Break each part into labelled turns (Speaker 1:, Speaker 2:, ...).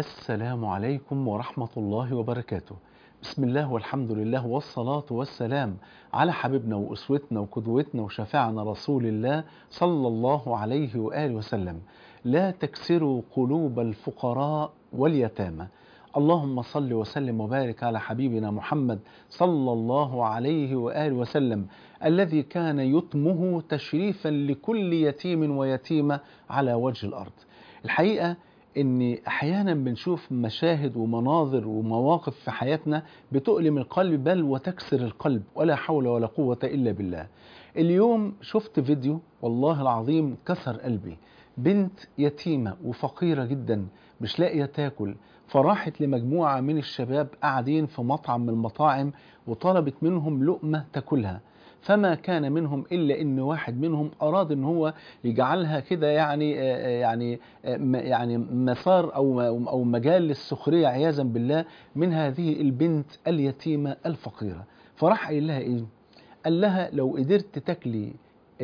Speaker 1: السلام عليكم ورحمة الله وبركاته بسم الله والحمد لله والصلاة والسلام على حبيبنا وأسوتنا وقدوتنا وشفاعنا رسول الله صلى الله عليه وآله وسلم لا تكسروا قلوب الفقراء واليتامى اللهم صل وسلم وبارك على حبيبنا محمد صلى الله عليه وآله وسلم الذي كان يتمه تشريفا لكل يتيم ويتيمة على وجه الأرض الحقيقة ان احيانا بنشوف مشاهد ومناظر ومواقف في حياتنا بتؤلم القلب بل وتكسر القلب ولا حول ولا قوة الا بالله اليوم شفت فيديو والله العظيم كسر قلبي بنت يتيمة وفقيرة جدا مش لاقية تاكل فراحت لمجموعة من الشباب قاعدين في مطعم من المطاعم وطلبت منهم لقمة تاكلها فما كان منهم الا ان واحد منهم اراد ان هو يجعلها كده يعني يعني يعني مسار او او مجال للسخريه عياذا بالله من هذه البنت اليتيمه الفقيره فراح قايل لها ايه؟ قال لها لو قدرت تاكلي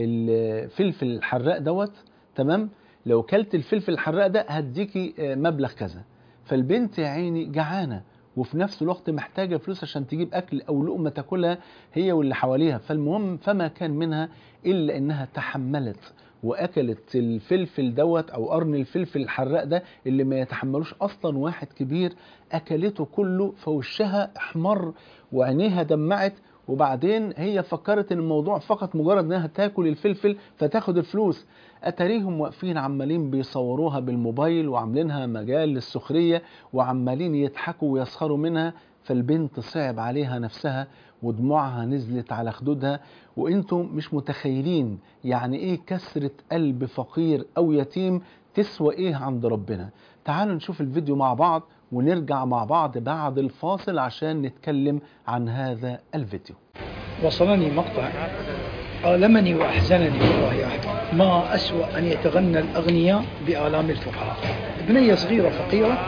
Speaker 1: الفلفل الحراق دوت تمام؟ لو كلت الفلفل الحراق ده هديكي مبلغ كذا فالبنت يا عيني جعانه وفي نفس الوقت محتاجة فلوس عشان تجيب أكل أو لقمة تاكلها هي واللي حواليها فالمهم فما كان منها إلا إنها تحملت وأكلت الفلفل دوت أو قرن الفلفل الحراق ده اللي ما يتحملوش أصلا واحد كبير أكلته كله فوشها احمر وعينيها دمعت وبعدين هي فكرت ان الموضوع فقط مجرد انها تاكل الفلفل فتاخد الفلوس اتاريهم واقفين عمالين بيصوروها بالموبايل وعاملينها مجال للسخريه وعمالين يضحكوا ويسخروا منها فالبنت صعب عليها نفسها ودموعها نزلت على خدودها وانتم مش متخيلين يعني ايه كسرة قلب فقير او يتيم تسوى ايه عند ربنا تعالوا نشوف الفيديو مع بعض ونرجع مع بعض بعد الفاصل عشان نتكلم عن هذا الفيديو
Speaker 2: وصلني مقطع آلمني وأحزنني والله يا أحمد ما أسوأ أن يتغنى الأغنياء بآلام الفقراء بنية صغيرة فقيرة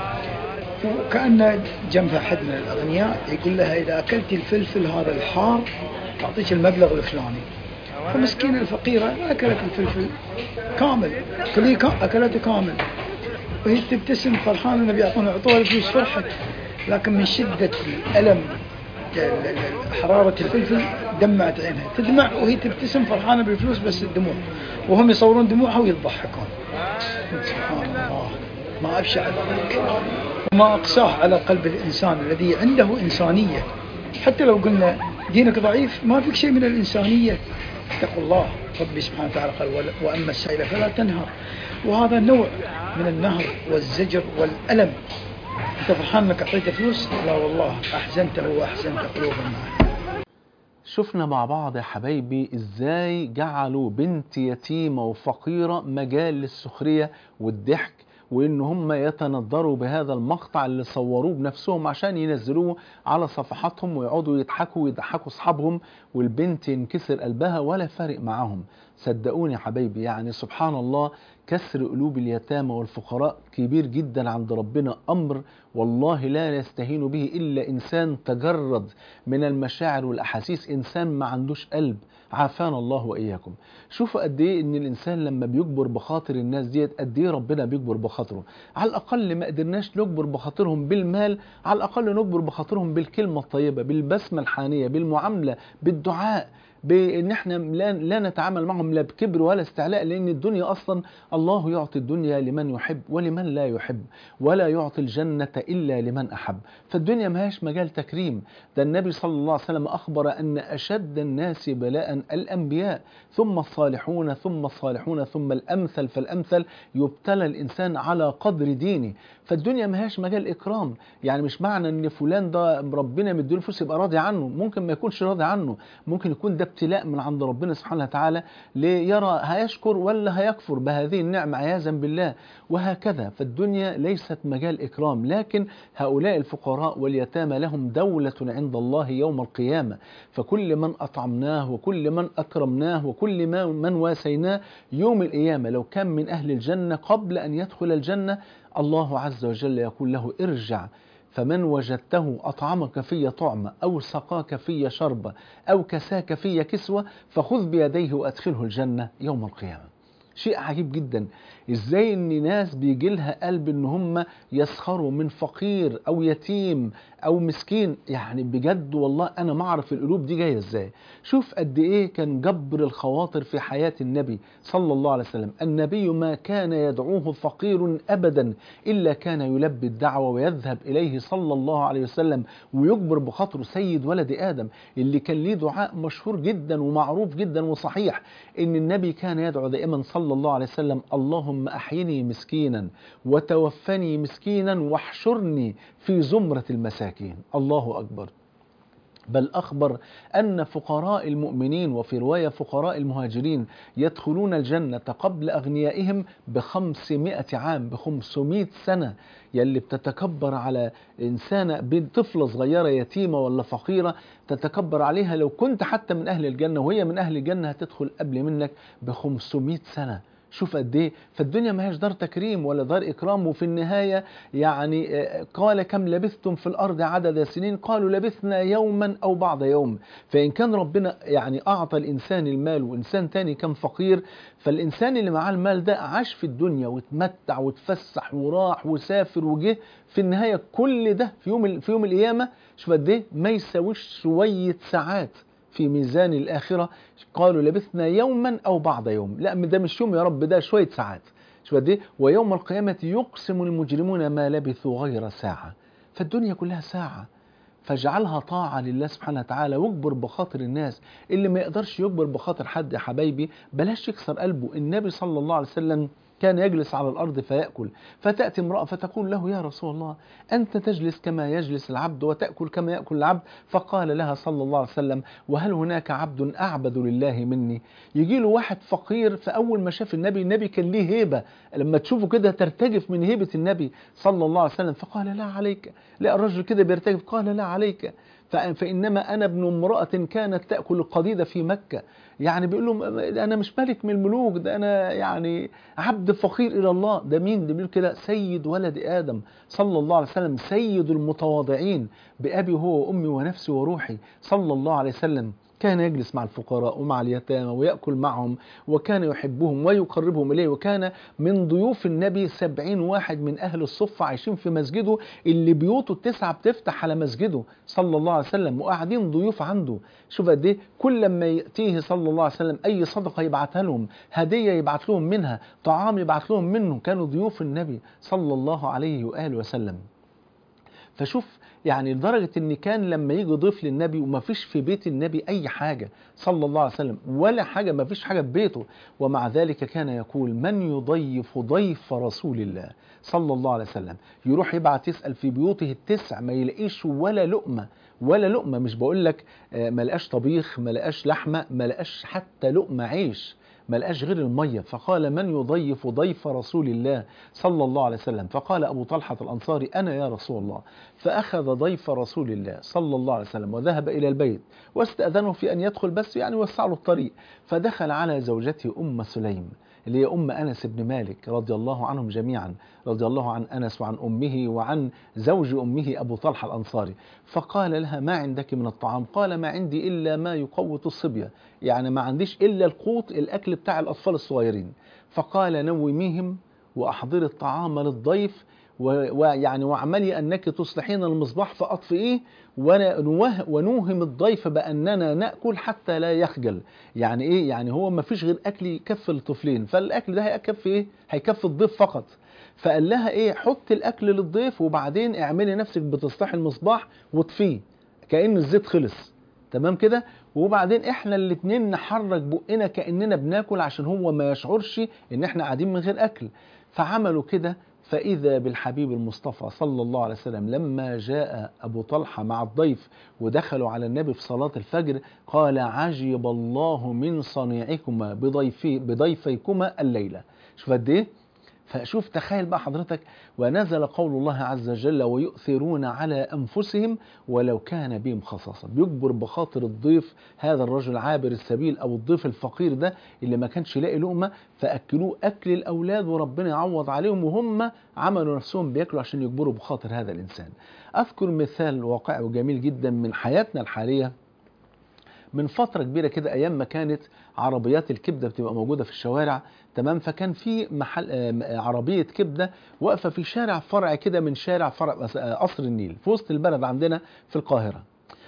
Speaker 2: وكأن جنبها حد من الأغنياء يقول لها إذا أكلت الفلفل هذا الحار أعطيك المبلغ الفلاني فمسكينة الفقيرة أكلت الفلفل كامل كلية أكلته كامل وهي تبتسم فرحانة انه بيعطونا عطوها الفلوس فرحت لكن من شدة الألم حرارة الفلفل دمعت عينها تدمع وهي تبتسم فرحانة بالفلوس بس الدموع وهم يصورون دموعها ويضحكون سبحان الله ما أبشع ذلك وما أقساه على قلب الإنسان الذي عنده إنسانية حتى لو قلنا دينك ضعيف ما فيك شيء من الإنسانية اتقوا الله ربي سبحانه وتعالى قال وأما السائل فلا تنهر وهذا نوع من النهر والزجر والألم أنت فرحان أنك أعطيته فلوس لا والله أحزنته وأحزنت قلوب الناس
Speaker 1: شفنا مع بعض يا حبايبي ازاي جعلوا بنت يتيمة وفقيرة مجال للسخرية والضحك وان هم يتندروا بهذا المقطع اللي صوروه بنفسهم عشان ينزلوه على صفحاتهم ويقعدوا يضحكوا ويضحكوا اصحابهم والبنت ينكسر قلبها ولا فارق معاهم صدقوني يا حبايبي يعني سبحان الله كسر قلوب اليتامى والفقراء كبير جدا عند ربنا امر والله لا يستهين به الا انسان تجرد من المشاعر والاحاسيس انسان ما عندوش قلب عافانا الله واياكم شوفوا قد ايه ان الانسان لما بيجبر بخاطر الناس ديت قد ايه ربنا بيجبر بخاطره على الاقل ما قدرناش نجبر بخاطرهم بالمال على الاقل نجبر بخاطرهم بالكلمه الطيبه بالبسمه الحانيه بالمعامله بالدعاء بان احنا لا, لا نتعامل معهم لا بكبر ولا استعلاء لان الدنيا اصلا الله يعطي الدنيا لمن يحب ولمن لا يحب ولا يعطي الجنه الا لمن احب فالدنيا ما هيش مجال تكريم ده النبي صلى الله عليه وسلم اخبر ان اشد الناس بلاء الانبياء ثم الصالحون ثم الصالحون ثم الامثل فالامثل يبتلى الانسان على قدر دينه فالدنيا ما هيش مجال اكرام يعني مش معنى ان فلان ده ربنا مديله فلوس يبقى راضي عنه ممكن ما يكونش راضي عنه ممكن يكون ده ابتلاء من عند ربنا سبحانه وتعالى ليرى هيشكر ولا هيكفر بهذه النعمة عياذا بالله وهكذا فالدنيا ليست مجال إكرام لكن هؤلاء الفقراء واليتامى لهم دولة عند الله يوم القيامة فكل من أطعمناه وكل من أكرمناه وكل ما من واسيناه يوم القيامة لو كان من أهل الجنة قبل أن يدخل الجنة الله عز وجل يقول له ارجع فمن وجدته أطعمك في طعمة أو سقاك في شربة أو كساك في كسوة فخذ بيديه وأدخله الجنة يوم القيامة شيء عجيب جدا ازاي ان ناس بيجي لها قلب ان هم يسخروا من فقير او يتيم او مسكين يعني بجد والله انا ما اعرف القلوب دي جايه ازاي شوف قد ايه كان جبر الخواطر في حياه النبي صلى الله عليه وسلم النبي ما كان يدعوه فقير ابدا الا كان يلبي الدعوه ويذهب اليه صلى الله عليه وسلم ويجبر بخاطره سيد ولد ادم اللي كان ليه دعاء مشهور جدا ومعروف جدا وصحيح ان النبي كان يدعو دائما صلى الله عليه وسلم اللهم احيني مسكينا وتوفني مسكينا واحشرني في زمره المساكين الله اكبر بل أخبر أن فقراء المؤمنين وفي رواية فقراء المهاجرين يدخلون الجنة قبل أغنيائهم بخمسمائة عام بخمسمائة سنة يلي بتتكبر على إنسانة بنت طفلة صغيرة يتيمة ولا فقيرة تتكبر عليها لو كنت حتى من أهل الجنة وهي من أهل الجنة هتدخل قبل منك بخمسمائة سنة شوف قد ايه فالدنيا ما هيش دار تكريم ولا دار اكرام وفي النهايه يعني قال كم لبثتم في الارض عدد سنين قالوا لبثنا يوما او بعض يوم فان كان ربنا يعني اعطى الانسان المال وانسان تاني كان فقير فالانسان اللي معاه المال ده عاش في الدنيا واتمتع واتفسح وراح وسافر وجه في النهايه كل ده في يوم في يوم القيامه شوف قد ايه ما يساويش شويه ساعات في ميزان الآخرة قالوا لبثنا يوما أو بعض يوم لا ده مش يوم يا رب ده شوية ساعات شوف قد ايه ويوم القيامة يقسم المجرمون ما لبثوا غير ساعة فالدنيا كلها ساعة فاجعلها طاعة لله سبحانه وتعالى واجبر بخاطر الناس اللي ما يقدرش يجبر بخاطر حد يا حبايبي بلاش يكسر قلبه النبي صلى الله عليه وسلم كان يجلس على الأرض فيأكل فتأتي امرأة فتقول له يا رسول الله أنت تجلس كما يجلس العبد وتأكل كما يأكل العبد فقال لها صلى الله عليه وسلم وهل هناك عبد أعبد لله مني يجي له واحد فقير فأول ما شاف النبي النبي كان ليه هيبة لما تشوفه كده ترتجف من هيبة النبي صلى الله عليه وسلم فقال لا عليك لا الرجل كده بيرتجف قال لا عليك فإنما أنا ابن امرأة كانت تأكل القديدة في مكة يعني بيقول لهم أنا مش ملك من الملوك ده أنا يعني عبد فقير إلى الله ده مين ده بيقول كده سيد ولد آدم صلى الله عليه وسلم سيد المتواضعين بأبي هو وأمي ونفسي وروحي صلى الله عليه وسلم كان يجلس مع الفقراء ومع اليتامى ويأكل معهم وكان يحبهم ويقربهم إليه وكان من ضيوف النبي سبعين واحد من أهل الصفة عايشين في مسجده اللي بيوته التسعة بتفتح على مسجده صلى الله عليه وسلم وقاعدين ضيوف عنده شوف قد ايه كل لما يأتيه صلى الله عليه وسلم أي صدقة يبعتها لهم هدية يبعت لهم منها طعام يبعت لهم منه كانوا ضيوف النبي صلى الله عليه وآله وسلم فشوف يعني لدرجة ان كان لما يجي ضيف للنبي وما فيش في بيت النبي اي حاجة صلى الله عليه وسلم ولا حاجة ما فيش حاجة في بيته ومع ذلك كان يقول من يضيف ضيف رسول الله صلى الله عليه وسلم يروح يبعت يسأل في بيوته التسع ما يلاقيش ولا لقمة ولا لقمة مش بقول لك ما لقاش طبيخ ما لقاش لحمة ما لقاش حتى لقمة عيش ما لقاش غير المية فقال من يضيف ضيف رسول الله صلى الله عليه وسلم فقال أبو طلحة الأنصاري أنا يا رسول الله فأخذ ضيف رسول الله صلى الله عليه وسلم وذهب إلى البيت واستأذنه في أن يدخل بس يعني وسع له الطريق فدخل على زوجته أم سليم اللي هي أم أنس بن مالك رضي الله عنهم جميعا رضي الله عن أنس وعن أمه وعن زوج أمه أبو طلحة الأنصاري فقال لها ما عندك من الطعام قال ما عندي إلا ما يقوت الصبية يعني ما عنديش إلا القوت الأكل بتاع الأطفال الصغيرين فقال نوميهم وأحضري الطعام للضيف ويعني واعملي انك تصلحين المصباح فاطفئيه ونوهم الضيف باننا ناكل حتى لا يخجل يعني ايه يعني هو ما فيش غير اكل يكفي الطفلين فالاكل ده هيكفي ايه هيكفي الضيف فقط فقال لها ايه حط الاكل للضيف وبعدين اعملي نفسك بتصلحي المصباح واطفيه كان الزيت خلص تمام كده وبعدين احنا الاتنين نحرك بقنا كاننا بناكل عشان هو ما يشعرش ان احنا قاعدين من غير اكل فعملوا كده فإذا بالحبيب المصطفى صلى الله عليه وسلم لما جاء أبو طلحة مع الضيف ودخلوا على النبي في صلاة الفجر قال عجب الله من صنيعكما بضيفي بضيفيكما الليلة شوف قد إيه فشوف تخيل بقى حضرتك ونزل قول الله عز وجل ويؤثرون على أنفسهم ولو كان بهم خصاصة بيجبر بخاطر الضيف هذا الرجل عابر السبيل أو الضيف الفقير ده اللي ما كانش لاقي لقمة فأكلوه أكل الأولاد وربنا يعوض عليهم وهم عملوا نفسهم بياكلوا عشان يجبروا بخاطر هذا الإنسان أذكر مثال واقعي وجميل جدا من حياتنا الحالية من فتره كبيره كده ايام ما كانت عربيات الكبده بتبقى موجوده في الشوارع تمام فكان في محل آه، عربيه كبده واقفه في شارع فرع كده من شارع فرع آه، قصر النيل في وسط البلد عندنا في القاهره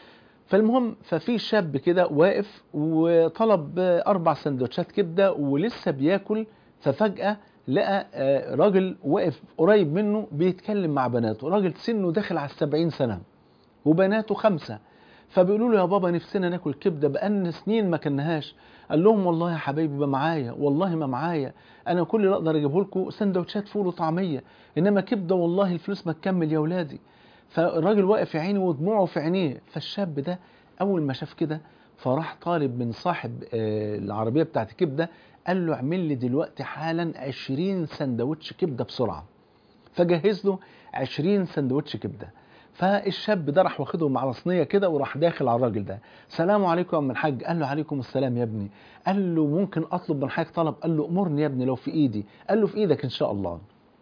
Speaker 1: فالمهم ففي شاب كده واقف وطلب اربع سندوتشات كبده ولسه بياكل ففجاه لقى آه، راجل واقف قريب منه بيتكلم مع بناته راجل سنه داخل على السبعين سنه وبناته خمسه فبيقولوا له يا بابا نفسنا ناكل كبده بقالنا سنين ما كناهاش قال لهم والله يا حبايبي ما معايا والله ما معايا انا كل اللي اقدر اجيبه لكم سندوتشات فول وطعميه انما كبده والله الفلوس ما تكمل يا اولادي فالراجل واقف يا عيني ودموعه في عينيه فالشاب ده اول ما شاف كده فراح طالب من صاحب آه، العربيه بتاعت الكبده قال له اعمل لي دلوقتي حالا 20 سندوتش كبده بسرعه فجهز له 20 سندوتش كبده فالشاب ده راح واخدهم على صينيه كده وراح داخل على الراجل ده سلام عليكم يا عم الحاج قال له عليكم السلام يا ابني قال له ممكن اطلب من حضرتك طلب قال له امرني يا ابني لو في ايدي قال له في ايدك ان شاء الله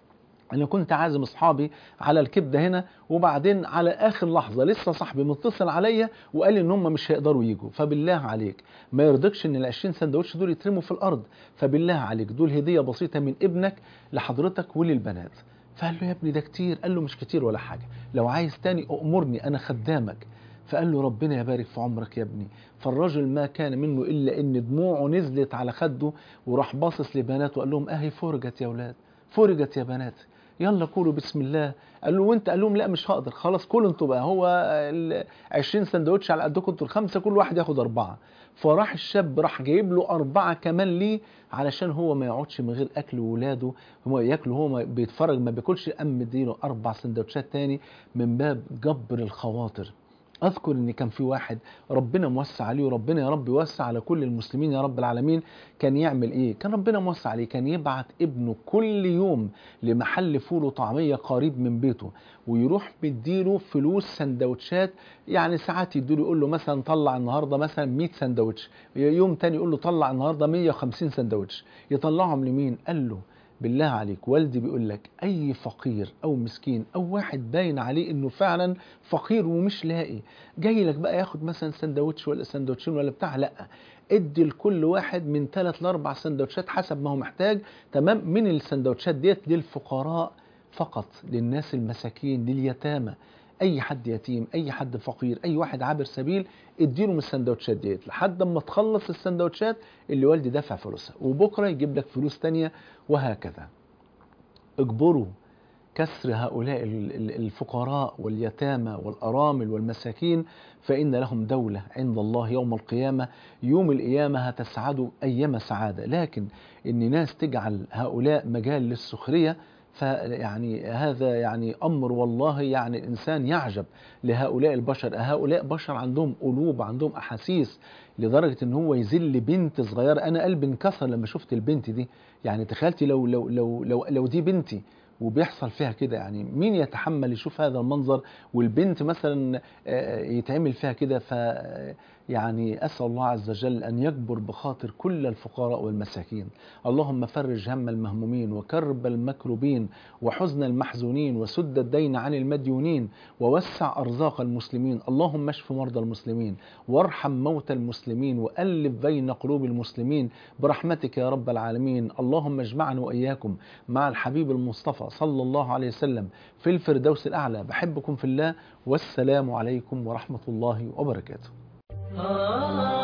Speaker 1: انا كنت عازم اصحابي على الكبده هنا وبعدين على اخر لحظه لسه صاحبي متصل عليا وقال لي ان هم مش هيقدروا يجوا فبالله عليك ما يرضكش ان ال 20 سندوتش دول يترموا في الارض فبالله عليك دول هديه بسيطه من ابنك لحضرتك وللبنات فقال له يا ابني ده كتير قال له مش كتير ولا حاجه لو عايز تاني امرني انا خدامك فقال له ربنا يبارك في عمرك يا ابني فالرجل ما كان منه الا ان دموعه نزلت على خده وراح باصص لبناته وقال لهم اهي فرجت يا اولاد فرجت يا بنات يلا كلوا بسم الله قال له وانت قال لهم لا مش هقدر خلاص كلوا انتوا بقى هو ال 20 سندوتش على قدكم انتوا الخمسه كل واحد ياخد اربعه فراح الشاب راح جايب له اربعه كمان ليه علشان هو ما يقعدش من غير اكل ولاده هو ياكل هو ما بيتفرج ما بياكلش قام مديله اربع سندوتشات تاني من باب جبر الخواطر اذكر ان كان في واحد ربنا موسع عليه وربنا يا رب يوسع على كل المسلمين يا رب العالمين كان يعمل ايه كان ربنا موسع عليه كان يبعت ابنه كل يوم لمحل فول وطعميه قريب من بيته ويروح مديله فلوس سندوتشات يعني ساعات يديله يقول له مثلا طلع النهارده مثلا 100 سندوتش يوم تاني يقول له طلع النهارده 150 سندوتش يطلعهم لمين قال له بالله عليك والدي بيقول لك اي فقير او مسكين او واحد باين عليه انه فعلا فقير ومش لاقي جاي لك بقى ياخد مثلا سندوتش ولا سندوتشين ولا بتاع لا ادي لكل واحد من ثلاث لاربع سندوتشات حسب ما هو محتاج تمام من السندوتشات ديت للفقراء فقط للناس المساكين لليتامى اي حد يتيم اي حد فقير اي واحد عابر سبيل اديله من السندوتشات ديت لحد اما تخلص السندوتشات اللي والدي دفع فلوسها وبكره يجيب لك فلوس تانية وهكذا اجبروا كسر هؤلاء ال- ال- الفقراء واليتامى والأرامل والمساكين فإن لهم دولة عند الله يوم القيامة يوم القيامة هتسعدوا أيام سعادة لكن إن ناس تجعل هؤلاء مجال للسخرية فيعني هذا يعني امر والله يعني الانسان يعجب لهؤلاء البشر هؤلاء بشر عندهم قلوب عندهم احاسيس لدرجه ان هو يذل بنت صغيره انا قلبي انكسر لما شفت البنت دي يعني تخيلتي لو لو لو لو, لو دي بنتي وبيحصل فيها كده يعني مين يتحمل يشوف هذا المنظر والبنت مثلا آه، يتعمل فيها كده ف يعني اسال الله عز وجل ان يجبر بخاطر كل الفقراء والمساكين اللهم فرج هم المهمومين وكرب المكروبين وحزن المحزونين وسد الدين عن المديونين ووسع ارزاق المسلمين اللهم اشف مرضى المسلمين وارحم موتى المسلمين والف بين قلوب المسلمين برحمتك يا رب العالمين اللهم اجمعنا واياكم مع الحبيب المصطفى صلى الله عليه وسلم في الفردوس الاعلى بحبكم في الله والسلام عليكم ورحمه الله وبركاته
Speaker 3: ah